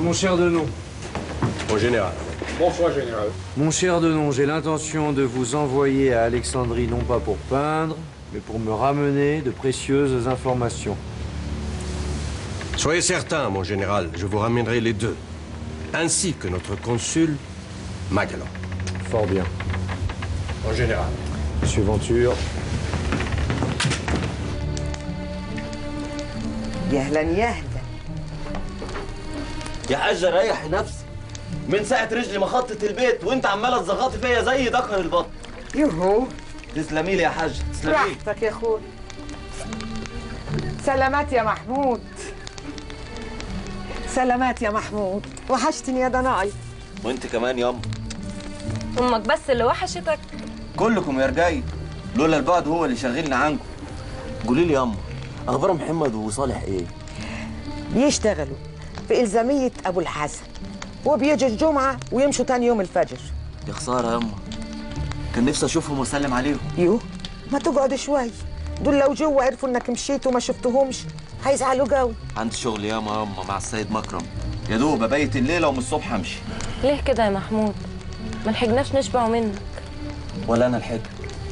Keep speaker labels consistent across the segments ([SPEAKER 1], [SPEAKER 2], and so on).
[SPEAKER 1] mon cher Denon.
[SPEAKER 2] Au général.
[SPEAKER 3] Bonsoir, général.
[SPEAKER 1] Mon cher Denon, j'ai l'intention de vous envoyer à Alexandrie non pas pour peindre, mais pour me ramener de précieuses informations.
[SPEAKER 2] Soyez certain, mon général, je vous ramènerai les deux, ainsi que notre consul, Magellan.
[SPEAKER 1] Fort bien.
[SPEAKER 2] Au général.
[SPEAKER 1] Monsieur Venture,
[SPEAKER 4] يهلا يهلا
[SPEAKER 5] يا حاجة ريح نفسي من ساعة رجلي ما خطت البيت وانت عمالة تزغطي فيا زي دكر البط
[SPEAKER 4] يوهو
[SPEAKER 5] تسلمي لي يا حاج تسلمي
[SPEAKER 4] راحتك يا اخوي سلامات يا محمود سلامات يا محمود وحشتني يا ضناي
[SPEAKER 5] وانت كمان ياما
[SPEAKER 6] امك بس اللي وحشتك
[SPEAKER 5] كلكم يا رجاي لولا البعد هو اللي شغلنا عنكم قولي لي ياما اخبار محمد وصالح ايه
[SPEAKER 4] بيشتغلوا في إلزامية أبو الحسن وبيجي الجمعة ويمشوا تاني يوم الفجر
[SPEAKER 5] يا خسارة ياما كان نفسي اشوفهم واسلم عليهم
[SPEAKER 4] يو ما تقعد شوي دول لو جوا عرفوا انك مشيت وما شفتهمش هيزعلوا قوي
[SPEAKER 5] عندي شغل ياما ياما مع السيد مكرم يا دوب ابيت الليلة ومن الصبح امشي
[SPEAKER 6] ليه كده يا محمود ما لحقناش نشبعوا منك
[SPEAKER 5] ولا انا الحج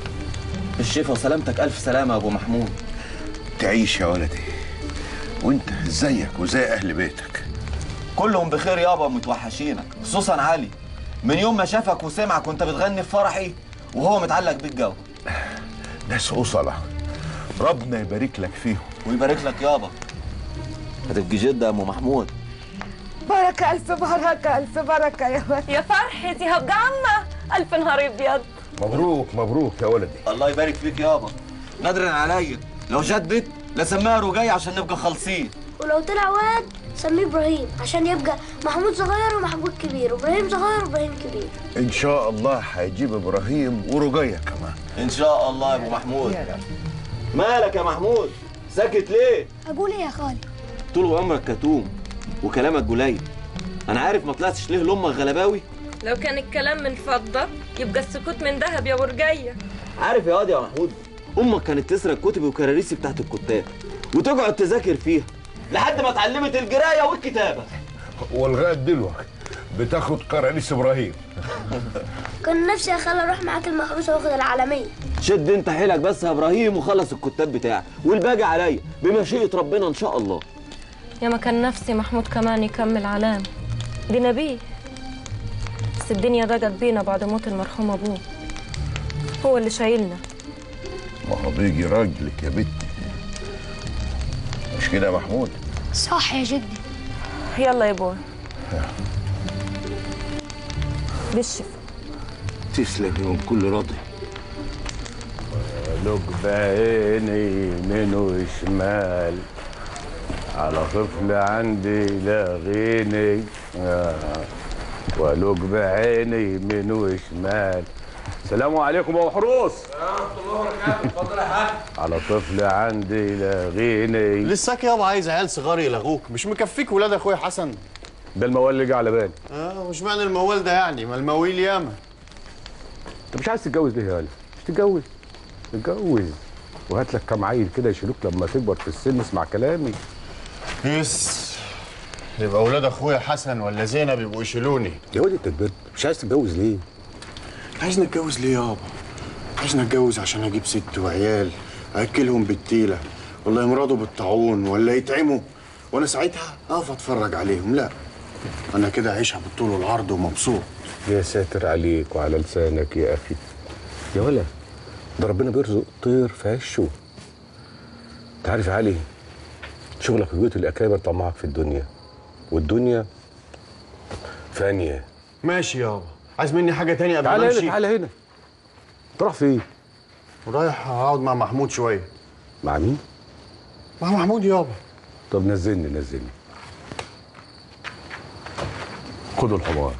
[SPEAKER 5] بالشفا وسلامتك الف سلامة يا ابو محمود
[SPEAKER 7] تعيش يا ولدي وانت ازيك وزي اهل بيتك
[SPEAKER 5] كلهم بخير يابا متوحشينك خصوصا علي من يوم ما شافك وسمعك وانت بتغني في فرحي وهو متعلق بيك جو
[SPEAKER 7] ناس أصلة ربنا يبارك لك فيهم
[SPEAKER 5] ويبارك لك يابا هتبقي جدة يا ام محمود
[SPEAKER 4] بركة ألف بركة ألف بركة يا ولد
[SPEAKER 6] يا فرحتي هبقى عمة ألف نهار أبيض
[SPEAKER 7] مبروك مبروك يا ولدي
[SPEAKER 5] الله يبارك فيك يابا نادرا عليا لو جت بيت لسميها رجاي عشان نبقى خالصين
[SPEAKER 8] ولو طلع واد سميه ابراهيم عشان يبقى محمود صغير ومحمود كبير وابراهيم صغير وابراهيم كبير
[SPEAKER 7] ان شاء الله هيجيب ابراهيم ورجية كمان
[SPEAKER 5] ان شاء الله يا ابو محمود مالك يا محمود ساكت ليه
[SPEAKER 8] اقول ايه يا خالي
[SPEAKER 5] طول عمرك كتوم وكلامك قليل انا عارف ما طلعتش ليه لامك غلباوي
[SPEAKER 6] لو كان الكلام من فضة يبقى السكوت من ذهب يا ورجية
[SPEAKER 5] عارف يا واد يا محمود امك كانت تسرق كتبي وكراريسي بتاعت الكتاب وتقعد تذاكر فيها لحد ما اتعلمت القرايه والكتابه
[SPEAKER 7] ولغايه دلوقتي بتاخد قراريس ابراهيم
[SPEAKER 8] كان نفسي يا خالي اروح معاك المحروسه واخد العالميه
[SPEAKER 5] شد انت حيلك بس يا ابراهيم وخلص الكتاب بتاعك والباقي عليا بمشيئه ربنا ان شاء الله
[SPEAKER 6] يا ما كان نفسي محمود كمان يكمل علام دي نبيه بس الدنيا ضاقت بينا بعد موت المرحوم أبوه هو اللي شايلنا
[SPEAKER 7] ما هو بيجي راجلك يا بنتي مش كده يا محمود
[SPEAKER 8] صح يا جدي
[SPEAKER 6] يلا يا بوي بالشفا
[SPEAKER 7] تسلمي من كل راضي
[SPEAKER 3] لك بعيني يمين وشمال على طفل عندي لاغيني آه. ولك بعيني يمين وشمال السلام عليكم يا ابو حروس على طفل عندي لاغيني
[SPEAKER 9] لساك يابا عايز عيال صغار يلغوك مش مكفيك ولاد اخويا حسن
[SPEAKER 3] ده الموال اللي جه على بالي
[SPEAKER 9] اه مش معنى الموال ده يعني ما المويل ياما
[SPEAKER 3] انت مش عايز تتجوز ليه يا علي؟ مش تتجوز اتجوز وهات لك كام عيل كده يشيلوك لما تكبر في السن اسمع كلامي
[SPEAKER 9] يس يبقى ولاد اخويا حسن ولا زينب يبقوا يشيلوني
[SPEAKER 3] يا واد انت كبرت مش عايز تتجوز ليه؟
[SPEAKER 9] عايز نتجوز ليه يابا عايز نتجوز عشان اجيب ست وعيال اكلهم بالتيله ولا يمرضوا بالطاعون ولا يتعموا وانا ساعتها اقف اتفرج عليهم لا انا كده عايشها بالطول والعرض ومبسوط
[SPEAKER 3] يا ساتر عليك وعلى لسانك يا اخي يا ولا ده ربنا بيرزق طير في عشه انت عارف يا علي شغلك في بيوت الاكابر طمعك في الدنيا والدنيا فانيه
[SPEAKER 9] ماشي يابا عايز مني حاجه تانية قبل ما
[SPEAKER 3] تعالى هنا
[SPEAKER 9] امشي
[SPEAKER 3] تعالى هنا تروح فين؟
[SPEAKER 9] رايح اقعد مع محمود شويه
[SPEAKER 3] مع مين؟
[SPEAKER 9] مع محمود يابا
[SPEAKER 3] طب نزلني نزلني خدوا الحمار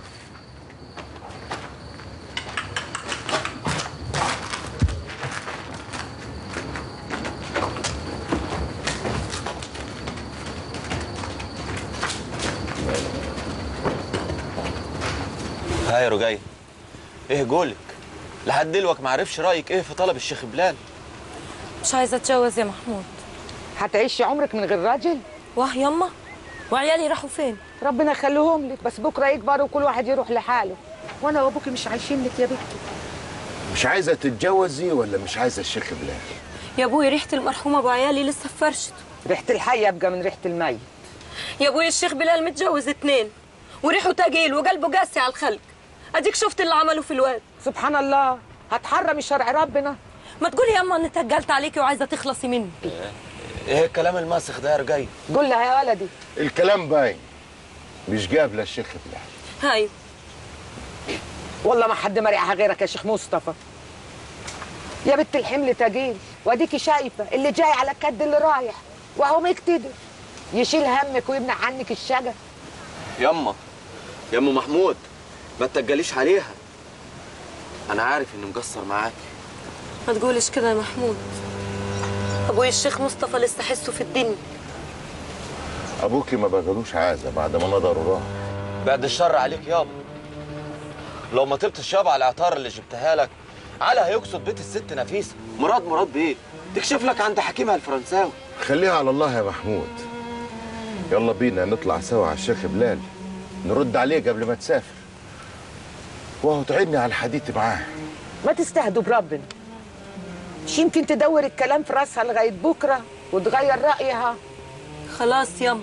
[SPEAKER 5] ها يا رجاي ايه جولك لحد دلوقتي ما عرفش رايك ايه في طلب الشيخ بلال
[SPEAKER 6] مش عايزة أتجوز يا محمود
[SPEAKER 4] هتعيشي عمرك من غير راجل
[SPEAKER 6] واه يما وعيالي راحوا فين
[SPEAKER 4] ربنا يخليهم لك بس بكره يكبروا وكل واحد يروح لحاله وانا وابوكي مش عايشين لك يا بنتي
[SPEAKER 7] مش عايزه تتجوزي ولا مش عايزه الشيخ بلال
[SPEAKER 6] يا ابوي ريحه المرحوم ابو عيالي لسه في فرشته
[SPEAKER 4] ريحه الحي ابقى من ريحه الميت
[SPEAKER 6] يا ابوي الشيخ بلال متجوز اتنين وريحه تقيل وقلبه قاسي على الخلق اديك شفت اللي عمله في الواد
[SPEAKER 4] سبحان الله هتحرم شرع ربنا
[SPEAKER 6] ما تقولي يا اما اني تقلت عليكي وعايزه تخلصي مني
[SPEAKER 5] ايه الكلام الماسخ ده يا رجاي
[SPEAKER 4] قول لها يا ولدي
[SPEAKER 7] الكلام باين مش جاب للشيخ بلال
[SPEAKER 6] هاي
[SPEAKER 4] والله ما حد مريحها غيرك يا شيخ مصطفى يا بنت الحمل تقيل واديكي شايفه اللي جاي على كد اللي رايح وهو مقتدر يشيل همك ويمنع عنك الشجر
[SPEAKER 5] يما يا ام محمود ما تتجليش عليها انا عارف اني مقصر معاكي
[SPEAKER 6] ما تقولش كده يا محمود ابوي الشيخ مصطفى لسه حسه في الدنيا
[SPEAKER 7] ابوكي ما بقالوش عازه بعد ما نظره راح
[SPEAKER 5] بعد الشر عليك يابا لو ما طلتش يابا على العطار اللي جبتها لك على هيقصد بيت الست نفيسه مراد مراد بيه تكشف لك عند حكيمها الفرنساوي
[SPEAKER 7] خليها على الله يا محمود يلا بينا نطلع سوا على الشيخ بلال نرد عليه قبل ما تسافر وهو تعبني على الحديث معاه
[SPEAKER 4] ما تستهدوا بربنا مش يمكن تدور الكلام في راسها لغايه بكره وتغير رايها
[SPEAKER 6] خلاص يما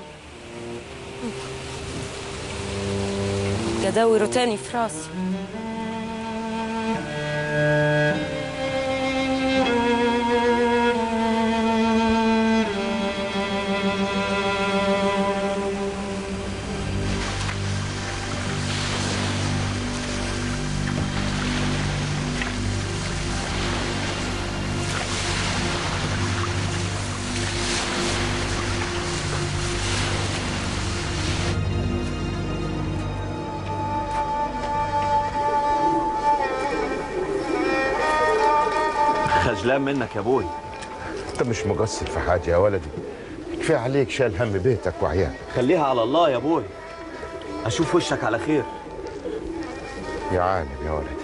[SPEAKER 6] جداوره تاني في راسي
[SPEAKER 5] خجلان منك يا ابوي
[SPEAKER 7] انت مش مقصر في حاجه يا ولدي كفايه عليك شال هم بيتك وعيالك
[SPEAKER 5] خليها على الله يا ابوي اشوف وشك على خير
[SPEAKER 7] يا عالم يا ولدي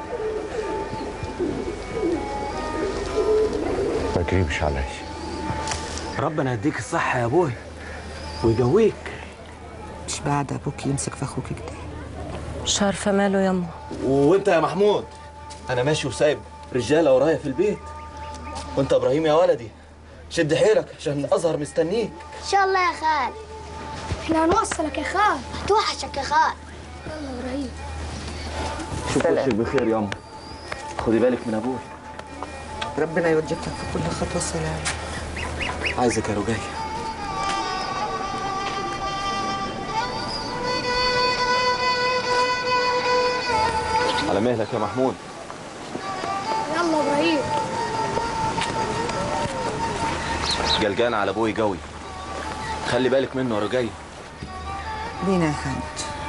[SPEAKER 7] ما تقريبش علي
[SPEAKER 5] ربنا يديك الصحه يا ابوي ويقويك
[SPEAKER 4] مش بعد ابوك يمسك في اخوك كده
[SPEAKER 6] مش عارفه ماله يما
[SPEAKER 5] وانت يا محمود انا ماشي وسايب رجاله ورايا في البيت وانت ابراهيم يا ولدي شد حيلك عشان الازهر مستنيك
[SPEAKER 8] ان شاء الله يا خال احنا هنوصلك يا خال هتوحشك يا خال يلا يا ابراهيم
[SPEAKER 5] شوف وشك بخير ياما خدي بالك من ابوي
[SPEAKER 4] ربنا يوجهك في كل خطوه سلام
[SPEAKER 5] عايزك يا رجاي على مهلك يا محمود
[SPEAKER 8] يلا ابراهيم
[SPEAKER 5] جلجان على ابوي قوي خلي بالك منه يا رجاي
[SPEAKER 4] بينا يا حاج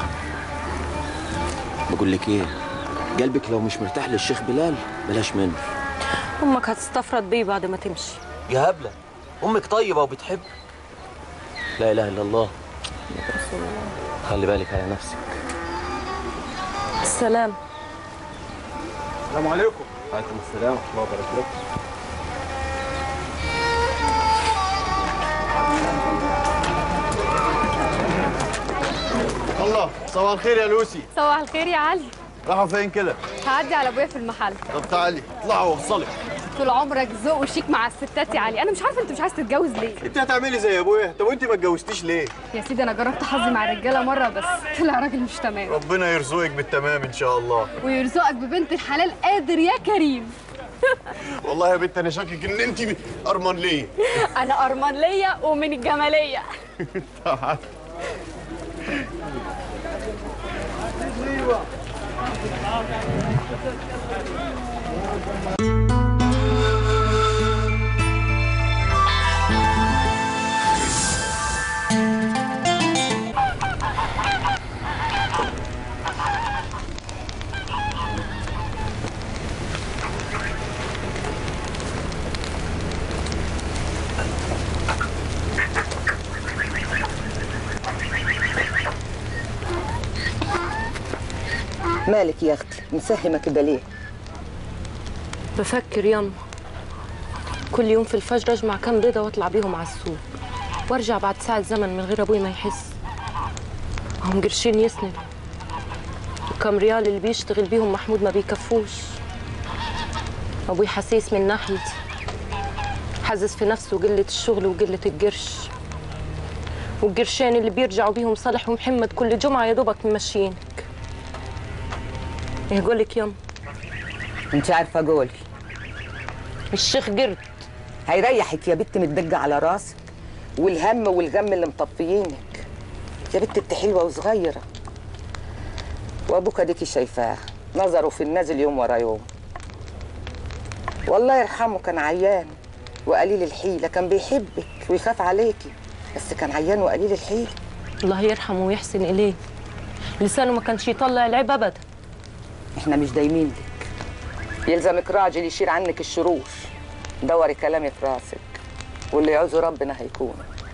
[SPEAKER 5] بقول لك ايه قلبك لو مش مرتاح للشيخ بلال بلاش منه
[SPEAKER 6] امك هتستفرد بيه بعد ما تمشي
[SPEAKER 5] يا هبله امك طيبه وبتحب لا اله الا الله خلي بالك على نفسك
[SPEAKER 6] السلام
[SPEAKER 9] السلام عليكم
[SPEAKER 5] وعليكم السلام ورحمه الله وبركاته
[SPEAKER 9] الله صباح الخير يا لوسي
[SPEAKER 10] صباح الخير يا علي
[SPEAKER 9] راحوا فين كده
[SPEAKER 10] هعدي على ابويا في المحل
[SPEAKER 9] طب تعالي اطلعوا وصلي
[SPEAKER 10] طول عمرك ذوق وشيك مع الستات يا علي انا مش عارفه انت مش عايز تتجوز ليه
[SPEAKER 9] انت هتعملي زي ابويا طب وانت ما اتجوزتيش ليه
[SPEAKER 10] يا سيدي انا جربت حظي مع الرجاله مره بس طلع راجل مش تمام
[SPEAKER 9] ربنا يرزقك بالتمام ان شاء الله
[SPEAKER 10] ويرزقك ببنت الحلال قادر يا كريم
[SPEAKER 9] والله يا بنت انا شاكك ان انت ارمن ليه
[SPEAKER 10] انا ارمنليه ومن الجماليه
[SPEAKER 4] مالك يا اختي مسهمه كده ليه
[SPEAKER 6] بفكر يما كل يوم في الفجر اجمع كام بيضه واطلع بيهم على السوق وارجع بعد ساعة زمن من غير ابوي ما يحس هم قرشين يسند وكم ريال اللي بيشتغل بيهم محمود ما بيكفوش ابوي حسيس من ناحيتي حزز في نفسه قلة الشغل وقلة القرش والقرشين اللي بيرجعوا بيهم صالح ومحمد كل جمعة يا دوبك ممشيينك يقول لك يم
[SPEAKER 4] انت عارفه قولي
[SPEAKER 6] الشيخ قرد
[SPEAKER 4] هيريحك يا بنت متدقه على راسك والهم والغم اللي مطفيينك يا بنت انت حلوه وصغيره وابوك اديكي شايفاه نظره في النازل يوم ورا يوم والله يرحمه كان عيان وقليل الحيله كان بيحبك ويخاف عليكي بس كان عيان وقليل الحيله
[SPEAKER 6] الله يرحمه ويحسن إليه لسانه ما كانش يطلع العيب أبدا
[SPEAKER 4] احنا مش دايمين لك يلزمك راجل يشيل عنك الشرور دوري كلامي في راسك واللي يعوزه ربنا هيكون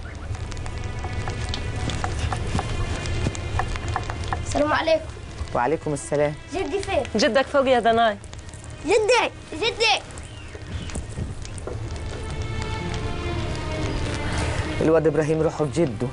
[SPEAKER 8] السلام عليكم
[SPEAKER 4] وعليكم السلام
[SPEAKER 8] جدي فين؟
[SPEAKER 6] جدك فوق يا دناي
[SPEAKER 8] جدي جدي
[SPEAKER 4] الواد ابراهيم روحه بجده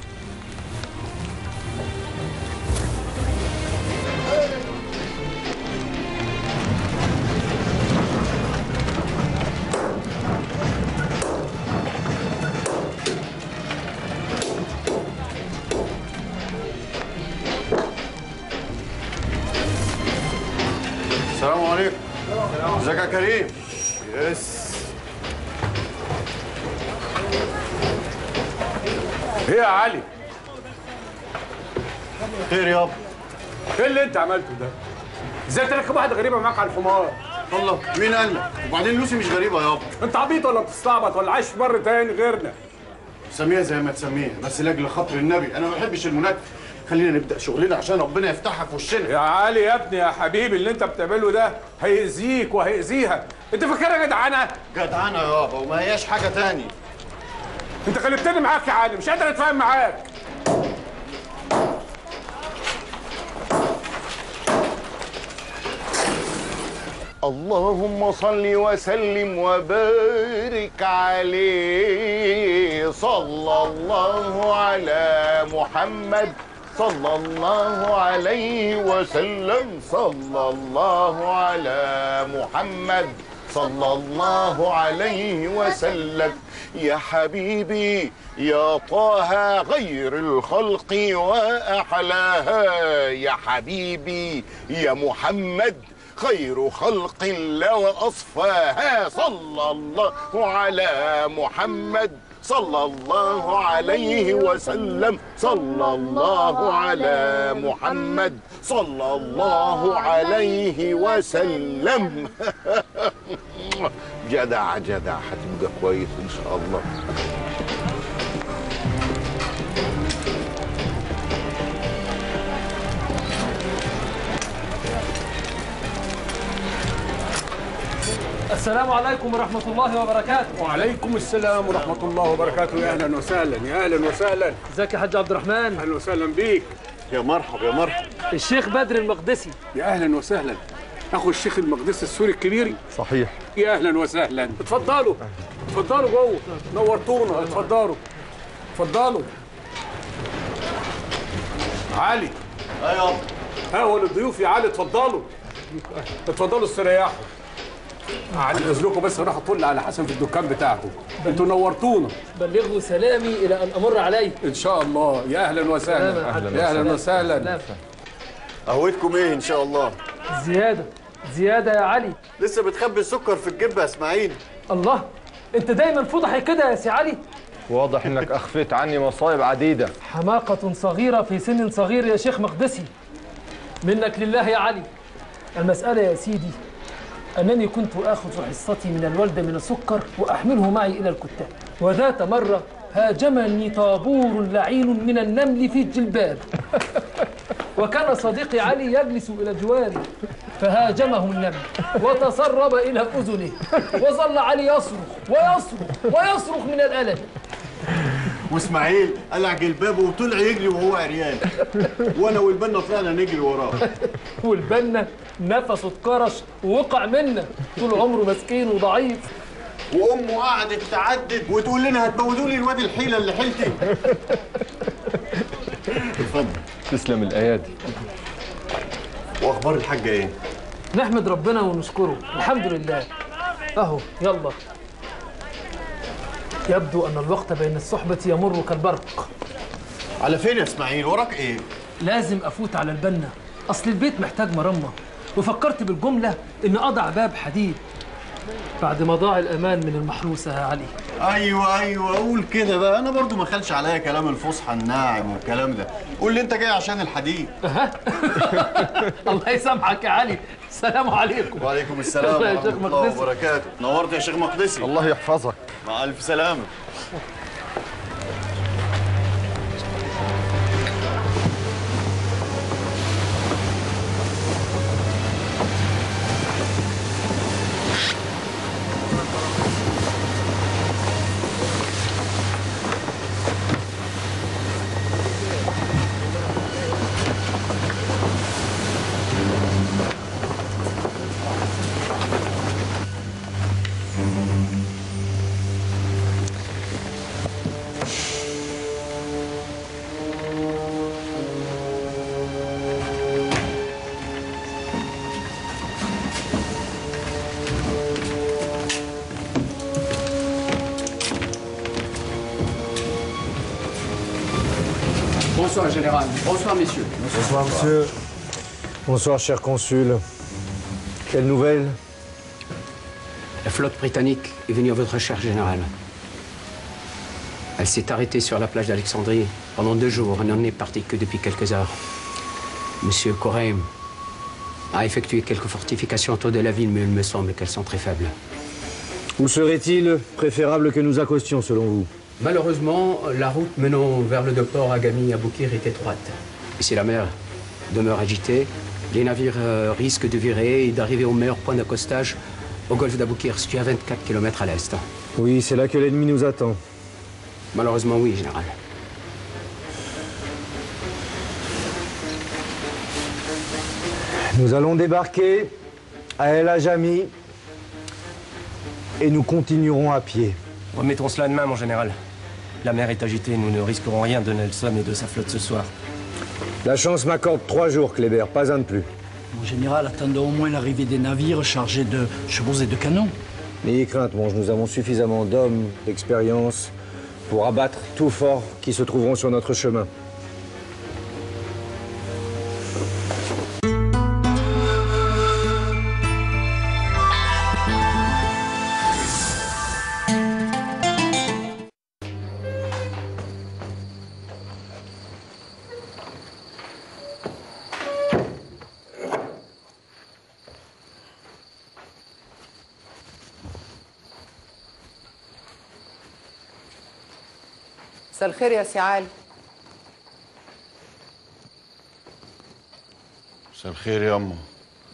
[SPEAKER 9] السلام عليكم ازيك يا كريم يس
[SPEAKER 11] ايه يا علي؟
[SPEAKER 9] خير يابا
[SPEAKER 11] ايه اللي انت عملته ده؟ ازاي تركب واحده غريبه معاك على الحمار؟
[SPEAKER 9] الله مين قال لك وبعدين لوسي مش غريبه يابا
[SPEAKER 11] انت عبيط ولا بتستعبط ولا عايش في بر تاني غيرنا؟
[SPEAKER 9] سميها زي ما تسميها بس لاجل خاطر النبي انا ما بحبش المناكفه خلينا نبدا شغلنا عشان ربنا يفتحها في وشنا
[SPEAKER 11] يا علي يا ابني يا حبيبي اللي انت بتعمله ده هيأذيك وهيأذيها انت فاكرها جدعانه؟
[SPEAKER 9] جدعانه يابا وما هياش حاجه تاني
[SPEAKER 11] انت خلفتني معاك يا علي مش قادر اتفاهم معاك
[SPEAKER 7] اللهم صل وسلم وبارك عليه صلى الله على محمد صلى الله عليه وسلم صلى الله على محمد صلى الله عليه وسلم يا حبيبي يا طه غير الخلق وأحلاها يا حبيبي يا محمد خير خلق الله وأصفاها صلى الله على محمد صلى الله عليه وسلم صلى الله على محمد صلى الله عليه وسلم جدع جدع هتبقى كويس ان شاء الله
[SPEAKER 12] السلام عليكم ورحمة الله وبركاته
[SPEAKER 11] وعليكم السلام ورحمه الله وبركاته يا اهلا وسهلا يا اهلا وسهلا
[SPEAKER 12] ازيك يا حاج عبد الرحمن
[SPEAKER 11] اهلا وسهلا بيك
[SPEAKER 9] يا مرحب يا مرحب
[SPEAKER 12] الشيخ بدر المقدسي
[SPEAKER 11] يا اهلا وسهلا اخو الشيخ المقدسي السوري الكبير
[SPEAKER 13] صحيح
[SPEAKER 11] يا اهلا وسهلا اتفضلوا اتفضلوا جوه نورتونا اتفضلوا اتفضلوا علي
[SPEAKER 9] ايوه يابا
[SPEAKER 11] هاول الضيوف يا علي اتفضلوا اتفضلوا استريحوا علي اذنكم بس راح اطل على حسن في الدكان بتاعكم انتوا نورتونا
[SPEAKER 12] بلغوا سلامي إلى أن أمر عليه
[SPEAKER 11] ان شاء الله يا اهلا وسهلا
[SPEAKER 12] سلام.
[SPEAKER 11] يا اهلا وسهلا
[SPEAKER 12] سلام.
[SPEAKER 9] قهوتكم ايه ان شاء الله
[SPEAKER 12] زيادة زيادة يا علي
[SPEAKER 9] لسه بتخبي السكر في الجبه يا اسماعيل
[SPEAKER 12] الله أنت دايما فضحي كده يا سي علي
[SPEAKER 13] واضح انك اخفيت عني مصايب عديده
[SPEAKER 12] حماقة صغيرة في سن صغير يا شيخ مقدسي منك لله يا علي المسألة يا سيدي أنني كنت آخذ حصتي من الوالدة من السكر وأحمله معي إلى الكتاب وذات مرة هاجمني طابور لعين من النمل في الجلباب وكان صديقي علي يجلس إلى جواري فهاجمه النمل وتسرب إلى أذنه وظل علي يصرخ ويصرخ ويصرخ من الألم
[SPEAKER 9] واسماعيل قلع جلبابه وطلع يجري وهو عريان وانا والبنا طلعنا نجري وراه
[SPEAKER 12] والبنا نفسه اتكرش ووقع منا طول عمره مسكين وضعيف
[SPEAKER 9] وامه قعدت تعدد وتقول لنا هتموتوا لي الواد الحيله اللي حيلتي اتفضل
[SPEAKER 13] تسلم الايادي
[SPEAKER 9] واخبار الحاجه ايه
[SPEAKER 12] نحمد ربنا ونشكره الحمد لله اهو يلا يبدو ان الوقت بين الصحبة يمر كالبرق
[SPEAKER 9] على فين يا اسماعيل وراك ايه
[SPEAKER 12] لازم افوت على البنا اصل البيت محتاج مرمى وفكرت بالجملة ان اضع باب حديد بعد ما ضاع الامان من المحروسة يا علي
[SPEAKER 9] ايوه ايوه قول كده بقى انا برضو ما خلش عليا كلام الفصحى الناعم والكلام ده قول لي انت جاي عشان الحديد
[SPEAKER 12] الله يسامحك يا علي السلام عليكم
[SPEAKER 9] وعليكم السلام
[SPEAKER 12] يا شيخ
[SPEAKER 9] ورحمه الله
[SPEAKER 12] مقدسي.
[SPEAKER 9] وبركاته نورت يا شيخ مقدسي
[SPEAKER 13] الله يحفظك
[SPEAKER 9] مع الف سلامه
[SPEAKER 14] Bonsoir, Général. Bonsoir, messieurs.
[SPEAKER 1] Bonsoir, monsieur. Bonsoir, cher consul. Quelle nouvelle
[SPEAKER 14] La flotte britannique est venue à votre recherche, Général. Elle s'est arrêtée sur la plage d'Alexandrie pendant deux jours et n'en est partie que depuis quelques heures. Monsieur Corem a effectué quelques fortifications autour de la ville, mais il me semble qu'elles sont très faibles.
[SPEAKER 1] Où serait-il préférable que nous accostions, selon vous
[SPEAKER 14] Malheureusement, la route menant vers le docteur Agami à Boukir est étroite. Et si la mer demeure agitée, les navires euh, risquent de virer et d'arriver au meilleur point d'accostage au golfe d'Aboukir, situé à 24 km à l'est.
[SPEAKER 1] Oui, c'est là que l'ennemi nous attend.
[SPEAKER 14] Malheureusement, oui, général.
[SPEAKER 1] Nous allons débarquer à El Ajami et nous continuerons à pied.
[SPEAKER 2] Remettons cela demain, mon général. La mer est agitée, nous ne risquerons rien de Nelson et de sa flotte ce soir.
[SPEAKER 1] La chance m'accorde trois jours, Kléber, pas un de plus.
[SPEAKER 15] Mon général, attendons au moins l'arrivée des navires chargés de chevaux et de canons.
[SPEAKER 1] N'ayez crainte, monge, nous avons suffisamment d'hommes, d'expérience pour abattre tout fort qui se trouveront sur notre chemin.
[SPEAKER 4] مساء الخير يا سي علي
[SPEAKER 9] مساء الخير يا امه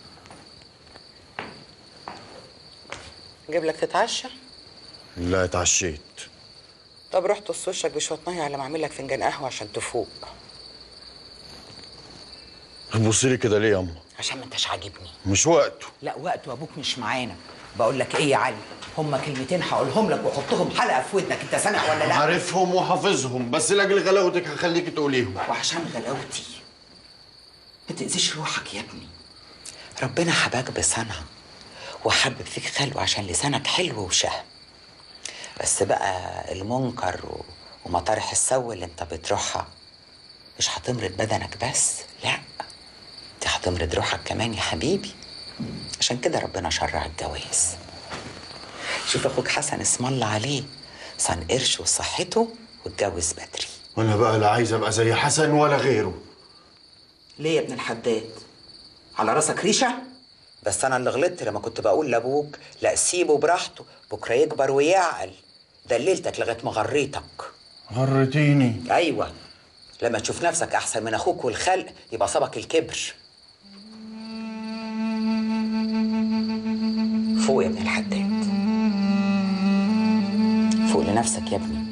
[SPEAKER 4] اجيب لك تتعشى
[SPEAKER 9] لا اتعشيت
[SPEAKER 4] طب روح تص وشك بشويه ميه على ما اعمل لك فنجان قهوه عشان تفوق
[SPEAKER 9] بتبصي لي كده ليه يا امه
[SPEAKER 4] عشان ما انتش عاجبني
[SPEAKER 9] مش وقته
[SPEAKER 16] لا وقت وابوك مش معانا بقول لك ايه يا علي هما كلمتين هقولهم لك وحطهم حلقه في ودنك انت سامع ولا لا
[SPEAKER 9] عارفهم وحافظهم بس لاجل غلاوتك هخليك تقوليهم
[SPEAKER 16] وعشان غلاوتي ما تاذيش روحك يا ابني
[SPEAKER 4] ربنا حباك بصنعة وحبب فيك خلقه عشان لسانك حلو وشهم بس بقى المنكر و- ومطارح السو اللي انت بتروحها مش هتمرض بدنك بس لا دي هتمرض روحك كمان يا حبيبي عشان كده ربنا شرع الجواز شوف اخوك حسن اسم الله عليه صان قرش وصحته واتجوز بدري
[SPEAKER 9] وانا بقى لا عايز ابقى زي حسن ولا غيره
[SPEAKER 16] ليه يا ابن الحداد على راسك ريشه
[SPEAKER 4] بس انا اللي غلطت لما كنت بقول لابوك لا سيبه براحته بكره يكبر ويعقل دللتك لغايه ما غريتك
[SPEAKER 9] غرتيني
[SPEAKER 4] ايوه لما تشوف نفسك احسن من اخوك والخلق يبقى صابك الكبر فوق يا ابن الحداد فوق لنفسك يا ابني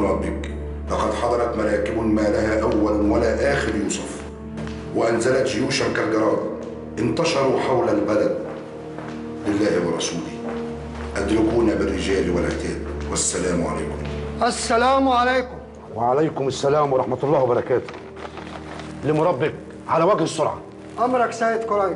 [SPEAKER 17] مراد بك لقد حضرت مراكب ما لها أول ولا آخر يوسف وأنزلت جيوشا كالجراد انتشروا حول البلد لله ورسوله أدركونا بالرجال والعتاد والسلام عليكم
[SPEAKER 18] السلام عليكم
[SPEAKER 19] وعليكم السلام ورحمة الله وبركاته لمربك على وجه السرعة
[SPEAKER 18] أمرك سيد قريب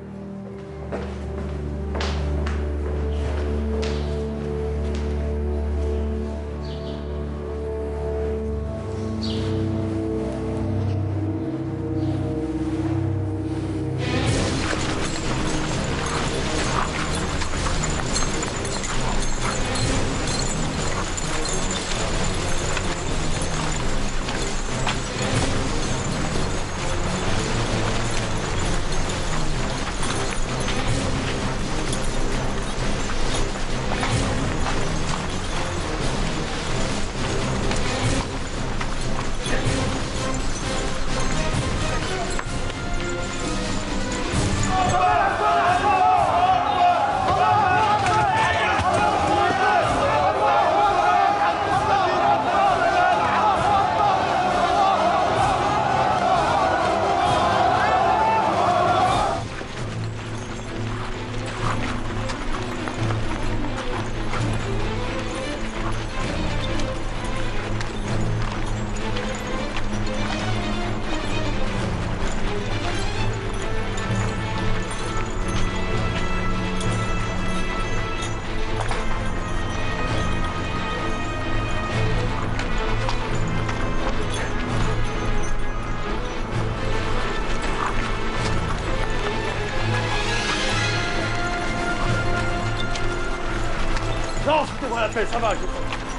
[SPEAKER 20] Non, foutez-moi la paix, ça va. je-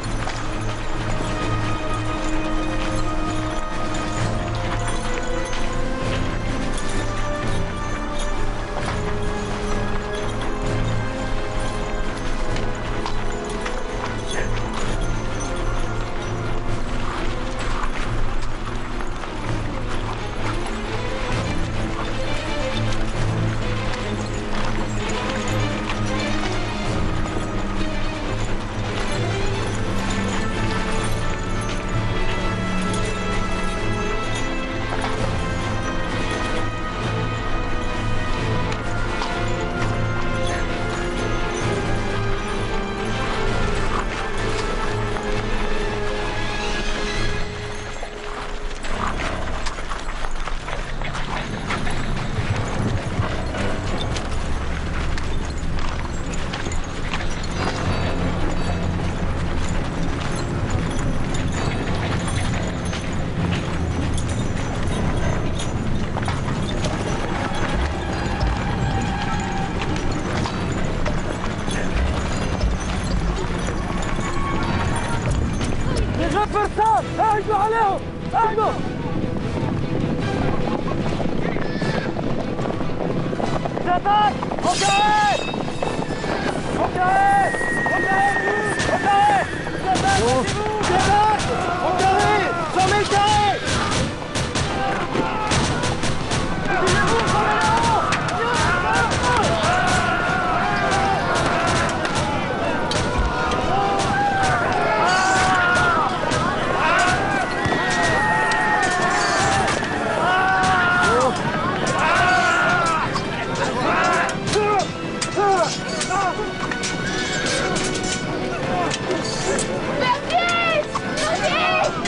[SPEAKER 18] يا فرسان اهجوا عليهم اهجوا زبان اوكي اوكي اوكي اوكي زبان زبان اوكي زميلتي
[SPEAKER 21] Bernice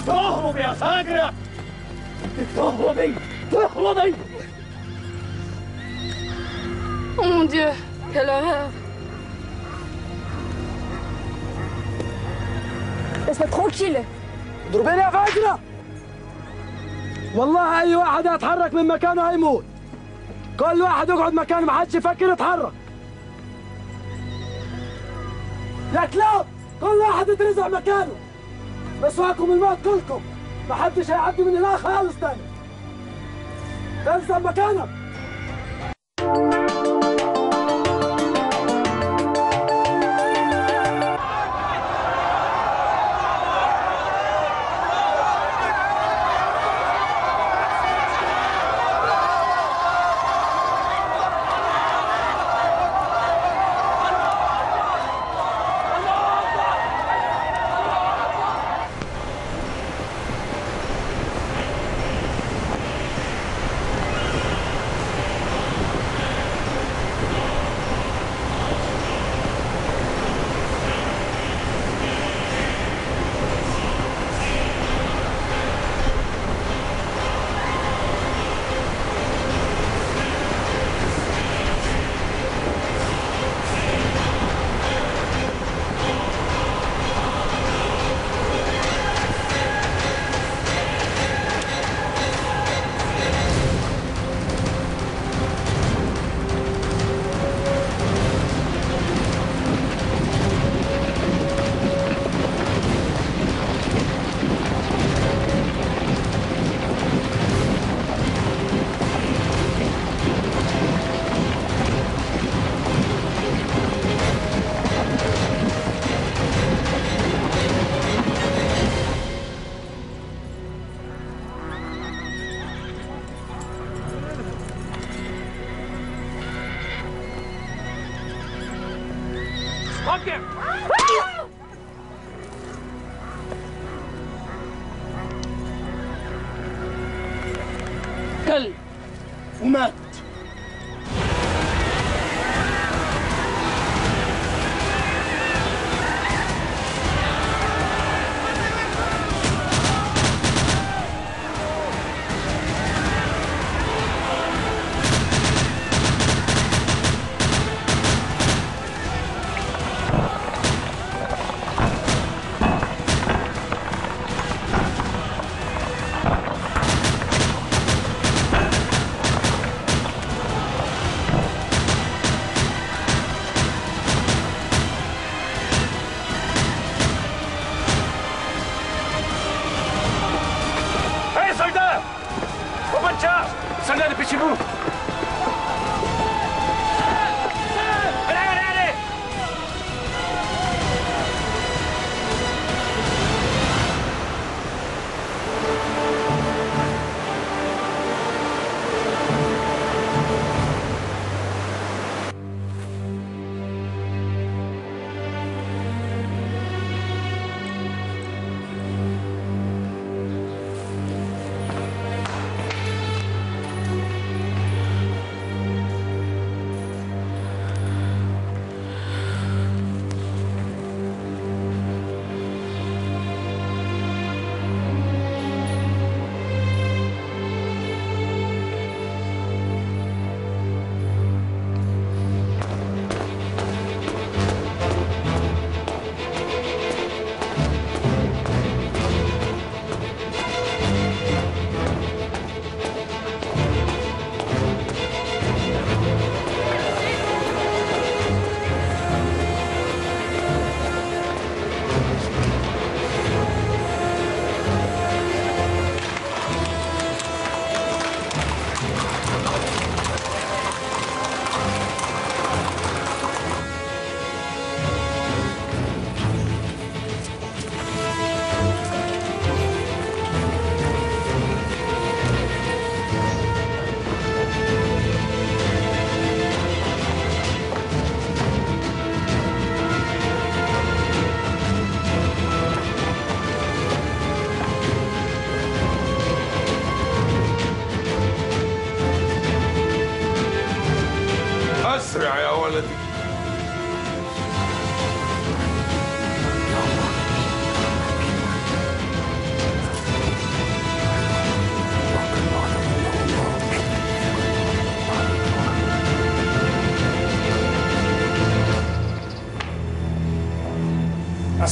[SPEAKER 20] تهرب يا فاجرة تهربي تهربي
[SPEAKER 10] Oh mon Dieu, quelle horreur
[SPEAKER 18] Laisse-moi tranquille ضربيني يا فاجرة والله أي واحد يتحرك من مكانه هيموت كل واحد يقعد مكانه ما حدش يفكر يتحرك يا كلاب كل واحد يترزع مكانه مسواكم الموت كلكم ما حدش هيعدي من هنا خالص تاني تنزل مكانك كلب ومات
[SPEAKER 20] Hé, soldats Au pas de charge Soldats, dépêchez-vous Allez, allez, allez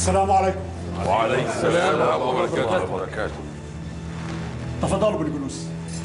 [SPEAKER 18] السلام عليكم
[SPEAKER 7] وعليكم السلام ورحمة الله وبركاته
[SPEAKER 18] تفضلوا بالجلوس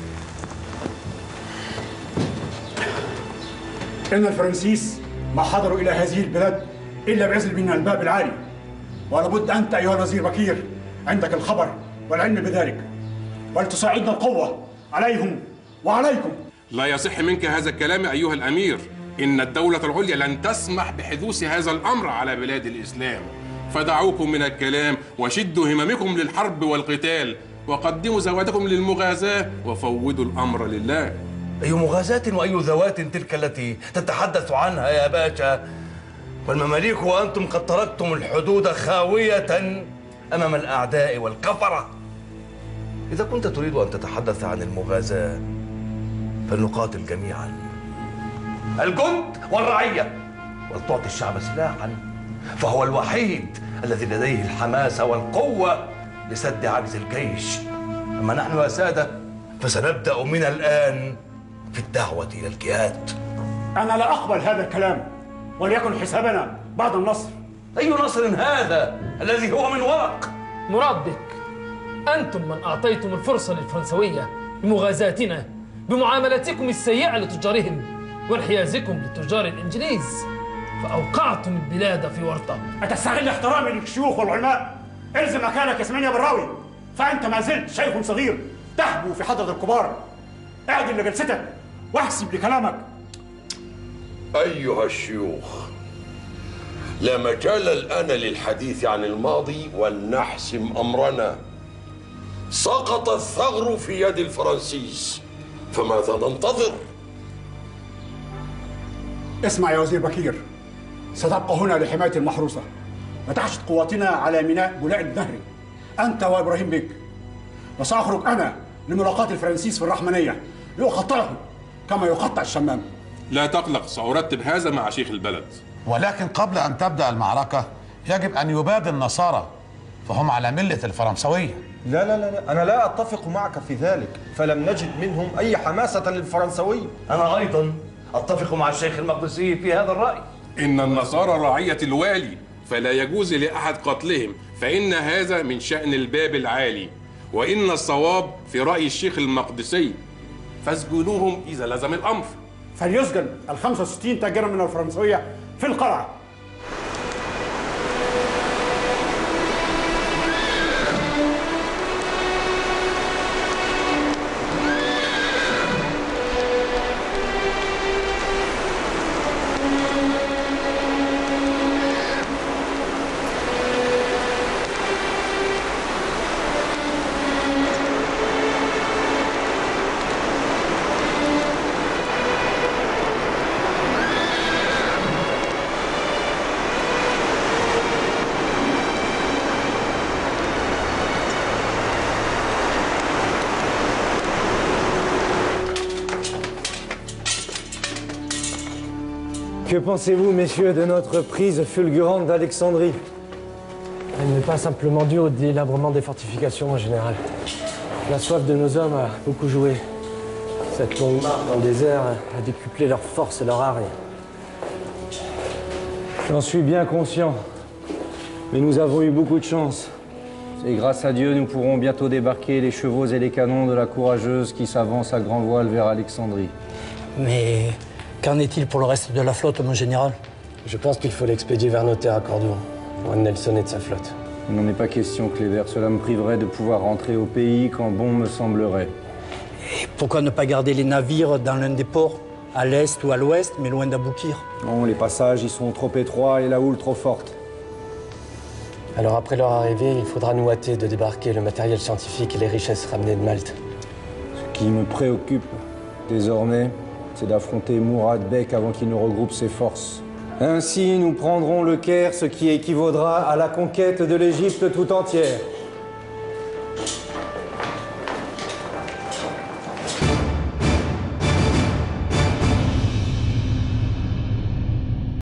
[SPEAKER 18] إن الفرنسيس ما حضروا إلى هذه البلاد إلا بإذن من الباب العالي ولابد أنت أيها الوزير بكير عندك الخبر والعلم بذلك ولتساعدنا القوة عليهم وعليكم
[SPEAKER 21] لا يصح منك هذا الكلام أيها الأمير إن الدولة العليا لن تسمح بحدوث هذا الأمر على بلاد الإسلام فدعوكم من الكلام وشدوا هممكم للحرب والقتال وقدموا زواتكم للمغازاة وفوضوا الأمر لله
[SPEAKER 22] أي مغازاة وأي ذوات تلك التي تتحدث عنها يا باشا والمماليك وأنتم قد تركتم الحدود خاوية أمام الأعداء والكفرة إذا كنت تريد أن تتحدث عن المغازاة فلنقاتل جميعا الجند والرعية ولتعطي الشعب سلاحا فهو الوحيد الذي لديه الحماسة والقوة لسد عجز الجيش أما نحن يا سادة فسنبدأ من الآن في الدعوة إلى الجهاد
[SPEAKER 18] أنا لا أقبل هذا الكلام وليكن حسابنا بعد النصر
[SPEAKER 22] أي نصر هذا الذي هو من ورق
[SPEAKER 12] مراد بك أنتم من أعطيتم الفرصة للفرنسوية بمغازاتنا بمعاملتكم السيئة لتجارهم وانحيازكم لتجار الإنجليز فأوقعتم البلاد في ورطة
[SPEAKER 18] أتستغل احترامي للشيوخ والعلماء الزم مكانك يا سمين يا براوي فأنت ما زلت شيخ صغير تحبو في حضرة الكبار اعدل لجلستك واحسب لكلامك
[SPEAKER 23] أيها الشيوخ لا مجال الآن للحديث عن الماضي ولنحسم أمرنا سقط الثغر في يد الفرنسيس فماذا ننتظر؟
[SPEAKER 18] اسمع يا وزير بكير ستبقى هنا لحماية المحروسة وتحشد قواتنا على ميناء بولاء النهري أنت وإبراهيم بك وسأخرج أنا لملاقاة الفرنسيس في الرحمنية لأقطعه كما يقطع الشمام
[SPEAKER 21] لا تقلق سأرتب هذا مع شيخ البلد
[SPEAKER 19] ولكن قبل أن تبدأ المعركة يجب أن يباد النصارى فهم على ملة الفرنسوية
[SPEAKER 13] لا لا لا لا أنا لا أتفق معك في ذلك فلم نجد منهم أي حماسة للفرنسوية
[SPEAKER 22] أنا أيضا أتفق مع الشيخ المقدسي في هذا الرأي
[SPEAKER 21] إن النصارى رعية الوالي فلا يجوز لأحد قتلهم فإن هذا من شأن الباب العالي وإن الصواب في رأي الشيخ المقدسي فاسجنوهم إذا لزم الأمر
[SPEAKER 18] فليسجن ال 65 تاجرا من الفرنسوية في القلعة
[SPEAKER 1] Que pensez-vous, messieurs, de notre prise fulgurante d'Alexandrie
[SPEAKER 24] Elle n'est pas simplement due au délabrement des fortifications, mon général. La soif de nos hommes a beaucoup joué. Cette longue marche dans le désert a décuplé leur force et leur hargne.
[SPEAKER 1] J'en suis bien conscient. Mais nous avons eu beaucoup de chance. Et grâce à Dieu, nous pourrons bientôt débarquer les chevaux et les canons de la courageuse qui s'avance à grand voile vers Alexandrie.
[SPEAKER 15] Mais qu'en est-il pour le reste de la flotte, mon général
[SPEAKER 24] Je pense qu'il faut l'expédier vers nos terres à Cordoue, loin de Nelson et de sa flotte.
[SPEAKER 1] Il n'en est pas question, Cléber. Cela me priverait de pouvoir rentrer au pays quand bon me semblerait.
[SPEAKER 15] Et pourquoi ne pas garder les navires dans l'un des ports, à l'est ou à l'ouest, mais loin d'Aboukir
[SPEAKER 1] Non, les passages y sont trop étroits et la houle trop forte.
[SPEAKER 24] Alors après leur arrivée, il faudra nous hâter de débarquer le matériel scientifique et les richesses ramenées de Malte.
[SPEAKER 1] Ce qui me préoccupe désormais, c'est d'affronter Mourad Bek avant qu'il ne regroupe ses forces. Ainsi, nous prendrons le Caire, ce qui équivaudra à la conquête de l'Égypte tout entière.